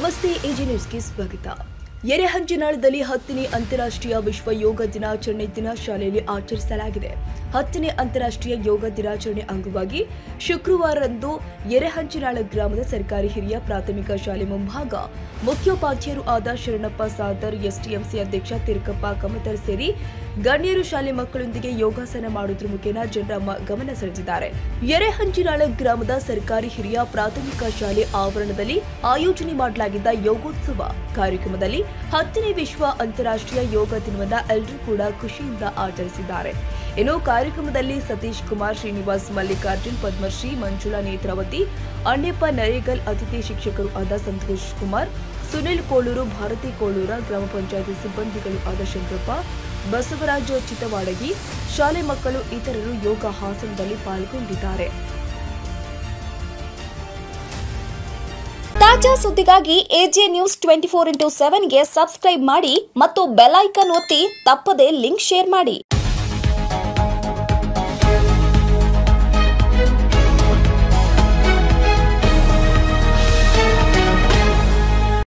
ನಮಸ್ತೆ ಎಜಿ ನ್ಯೂಸ್ಗೆ ಸ್ವಾಗತ ಎರೆಹಂಚಿನಾಳದಲ್ಲಿ ಹತ್ತನೇ ಅಂತಾರಾಷ್ಟ್ರೀಯ ವಿಶ್ವ ಯೋಗ ದಿನಾಚರಣೆ ದಿನ ಶಾಲೆಯಲ್ಲಿ ಆಚರಿಸಲಾಗಿದೆ ಹತ್ತನೇ ಅಂತಾರಾಷ್ಟ್ರೀಯ ಯೋಗ ದಿನಾಚರಣೆ ಅಂಗವಾಗಿ ಶುಕ್ರವಾರದಂದು ಎರೆಹಂಚಿನಾಳ ಗ್ರಾಮದ ಸರ್ಕಾರಿ ಹಿರಿಯ ಪ್ರಾಥಮಿಕ ಶಾಲೆ ಮುಂಭಾಗ ಮುಖ್ಯೋಪಾಧ್ಯಾಯರು ಆದ ಶರಣಪ್ಪ ಸಾದರ್ ಎಸ್ಟಿಎಂಸಿ ಅಧ್ಯಕ್ಷ ತಿರುಕಪ್ಪ ಕಮತರ್ ಸೇರಿ ಗಣ್ಯರು ಶಾಲೆ ಮಕ್ಕಳೊಂದಿಗೆ ಯೋಗಾಸನ ಮಾಡುವುದರ ಮುಖೇನ ಜನರ ಮ- ಗಮನ ಸೆಳೆದಿದ್ದಾರೆ ಎರೆಹಂಚಿನಾಳ ಗ್ರಾಮದ ಸರ್ಕಾರಿ ಹಿರಿಯ ಪ್ರಾಥಮಿಕ ಶಾಲೆ ಆವರಣದಲ್ಲಿ ಆಯೋಜನೆ ಮಾಡಲಾಗಿದ್ದ ಯೋಗೋತ್ಸವ ಕಾರ್ಯಕ್ರಮದಲ್ಲಿ ಹತ್ತನೇ ವಿಶ್ವ ಅಂತಾರಾಷ್ಟ್ರೀಯ ಯೋಗ ದಿನವನ್ನ ಎಲ್ಲರೂ ಕೂಡ ಖುಷಿಯಿಂದ ಆಚರಿಸಿದ್ದಾರೆ ಇನ್ನು ಕಾರ್ಯಕ್ರಮದಲ್ಲಿ ಸತೀಶ್ ಕುಮಾರ್ ಶ್ರೀನಿವಾಸ್ ಮಲ್ಲಿಕಾರ್ಜುನ್ ಪದ್ಮಶ್ರೀ ಮಂಜುಳಾ ನೇತ್ರಾವತಿ ಅಣ್ಣಪ್ಪ ನರೇಗಲ್ ಅತಿಥಿ ಶಿಕ್ಷಕರು ಆದ ಸಂತೋಷ್ ಕುಮಾರ್ ಸುನಿಲ್ ಕೋಳೂರು ಭಾರತಿ ಕೋಳೂರ ಗ್ರಾಮ ಪಂಚಾಯತಿ ಸಿಬ್ಬಂದಿಗಳು ಆದ ಶಂಕರಪ್ಪ ಬಸವರಾಜ ಚಿತ್ತವಾಡಗಿ ಶಾಲೆ ಮಕ್ಕಳು ಇತರರು ಯೋಗ ಹಾಸನದಲ್ಲಿ ಪಾಲ್ಗೊಂಡಿದ್ದಾರೆ ತಾಜಾ ಸುದ್ದಿಗಾಗಿ A J news twenty four into ಸೆವೆನ್ಗೆ ಸಬ್ಸ್ಕ್ರೈಬ್ ಮಾಡಿ ಮತ್ತು ಬೆಲ್ ಐಕನ್ ಒತ್ತಿ ತಪ್ಪದೇ ಲಿಂಕ್ ಶೇರ್ ಮಾಡಿ